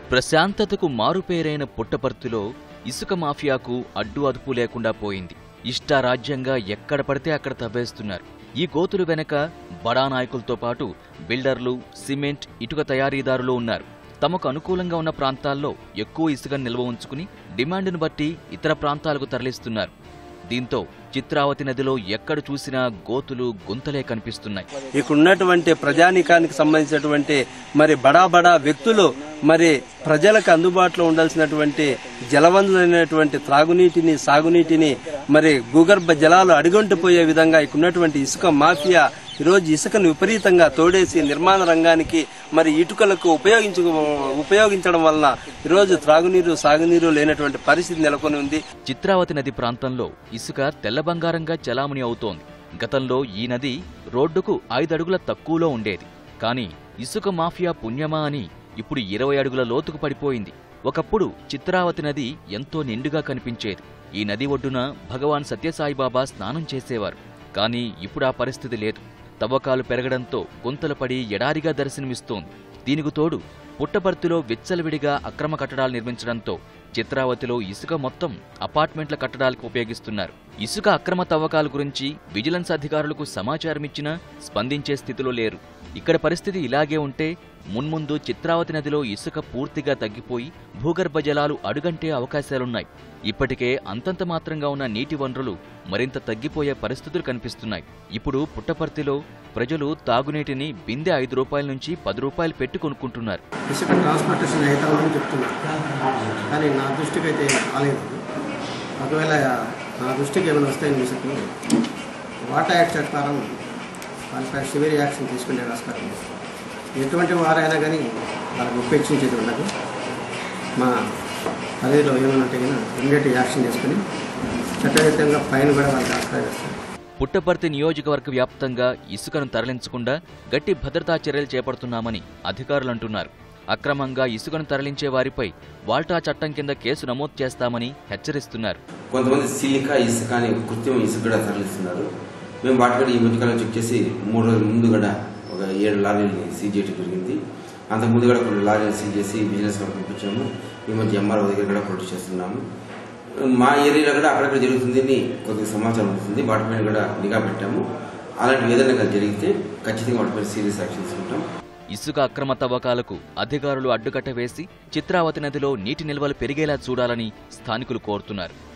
ప్రశాంతతకు మారుపేరైన పుట్టపర్తిలో ఇసుక మాఫియాకు అడ్డు అదుపు లేకుండా పోయింది ఇష్టారాజ్యంగా ఎక్కడ పడితే అక్కడ తవ్వేస్తున్నారు ఈ గోతులు వెనక బడా నాయకులతో పాటు బిల్డర్లు సిమెంట్ ఇటుక తయారీదారులు ఉన్నారు తమకు అనుకూలంగా ఉన్న ప్రాంతాల్లో ఎక్కువ ఇసుక నిల్వ ఉంచుకుని డిమాండ్ను బట్టి ఇతర ప్రాంతాలకు తరలిస్తున్నారు దీంతో చిత్రావతి నదిలో ఎక్కడ చూసినా గోతులు గుంతలే కనిపిస్తున్నాయి ఇక్కడ ఉన్నటువంటి ప్రజానీకానికి సంబంధించినటువంటి మరి బడా బడా వ్యక్తులు మరి ప్రజలకు అందుబాటులో ఉండాల్సినటువంటి జలవనరులైనటువంటి త్రాగునీటిని సాగునీటిని మరి భూగర్భ జలాలు అడుగొంటిపోయే విధంగా ఇక్కడ ఉన్నటువంటి ఇసుక మాఫియా ఈరోజు ఇసుకను విపరీతంగా తోడేసి నిర్మాణ రంగానికి మరి ఇటుకలకు ఉపయోగించు ఉపయోగించడం వలన ఈరోజు త్రాగునీరు సాగునీరు లేనటువంటి పరిస్థితి నెలకొని ఉంది చిత్రావతి నది ప్రాంతంలో ఇసుక తెల్ల బంగారంగా చలామణి అవుతోంది గతంలో ఈ నది రోడ్డుకు ఐదడుగుల తక్కువలో ఉండేది కానీ ఇసుక మాఫియా పుణ్యమా అని ఇప్పుడు ఇరవై అడుగుల లోతుకు పడిపోయింది ఒకప్పుడు చిత్రావతి నది ఎంతో నిండుగా కనిపించేది ఈ నది ఒడ్డున భగవాన్ సత్యసాయిబాబా స్నానం చేసేవారు కానీ ఇప్పుడు ఆ పరిస్థితి లేదు తవ్వకాలు పెరగడంతో గుంతలు పడి ఎడారిగా దర్శనమిస్తోంది దీనికి తోడు పుట్టపర్తిలో విచ్చలవిడిగా అక్రమ కట్టడాలు నిర్మించడంతో చిత్రావతిలో ఇసుక మొత్తం అపార్ట్మెంట్ల కట్టడాలకు ఉపయోగిస్తున్నారు ఇసుక అక్రమ తవ్వకాల గురించి విజిలెన్స్ అధికారులకు సమాచారం ఇచ్చినా స్పందించే స్థితిలో లేరు ఇక్కడ పరిస్థితి ఇలాగే ఉంటే మున్ముందు చిత్రావతి నదిలో ఇసుక పూర్తిగా తగ్గిపోయి భూగర్భ జలాలు అడుగంటే అవకాశాలున్నాయి ఇప్పటికే అంతంత మాత్రంగా ఉన్న నీటి వనరులు మరింత తగ్గిపోయే పరిస్థితులు కనిపిస్తున్నాయి ఇప్పుడు పుట్టపర్తిలో ప్రజలు తాగునీటిని బిందె ఐదు రూపాయల నుంచి పది రూపాయలు పెట్టి కొనుక్కుంటున్నారు ఇసుక ట్రాన్స్పోర్టేషన్ అవుతామని చెప్తున్నారు కానీ నా దృష్టికి అయితే రాలేదు ఒకవేళ నా దృష్టికి ఏమైనా వస్తాయని ఇసుకలు వాటర్ యాక్ట్ ప్రకారం వాళ్ళపై సివియర్ యాక్షన్ తీసుకునే ఆస్కారం ఉంది. ఎటువంటి వారైనా కానీ వాళ్ళకి ఉపేక్షించేది ఉండదు మా పరిధిలో ఏమైనా ఉంటే కానీ ఇమ్మీడియట్ యాక్షన్ తీసుకుని చట్టవిధంగా ఫైన్ కూడా వాళ్ళకి ఆస్కారం ఇస్తారు పుట్టపర్తి నియోజకవర్గ వ్యాప్తంగా ఇసుకను తరలించకుండా గట్టి భద్రతా చర్యలు చేపడుతున్నామని అధికారులు అంటున్నారు అక్రమంగా ఇసుకను తరలించే వారిపై వాల్టా చట్టం కింద కేసు నమోదు చేస్తామని హెచ్చరిస్తున్నారు కొంతమంది సిలికా ఇసుక అని కృత్రిమ ఇసుక కూడా తరలిస్తున్నారు మేము వాటి కూడా ఈ మధ్యకాలం చెక్ చేసి మూడు రోజుల ముందు కూడా ఒక ఏడు లారీని సీజ్ చేయడం జరిగింది అంత ముందు కూడా కొన్ని లారీని సీజ్ చేసి బిజినెస్ కూడా పంపించాము ఈ మధ్య ఎంఆర్ఓ దగ్గర కూడా ప్రొడ్యూస్ చేస్తున్నాము మా ఏరియాలో కూడా అక్కడక్కడ జరుగుతుంది అని కొద్దిగా సమాచారం వస్తుంది వాటిపైన కూడా నిఘా పెట్టాము అలాంటివి ఏదైనా కానీ జరిగితే ఖచ్చితంగా వాటిపైన సీరియస్ యాక్షన్ తీసుకుంటాం ఇసుక అక్రమ తవ్వకాలకు అధికారులు అడ్డుకట్ట వేసి చిత్రావతి నదిలో నీటి నిల్వలు పెరిగేలా చూడాలని స్థానికులు కోరుతున్నారు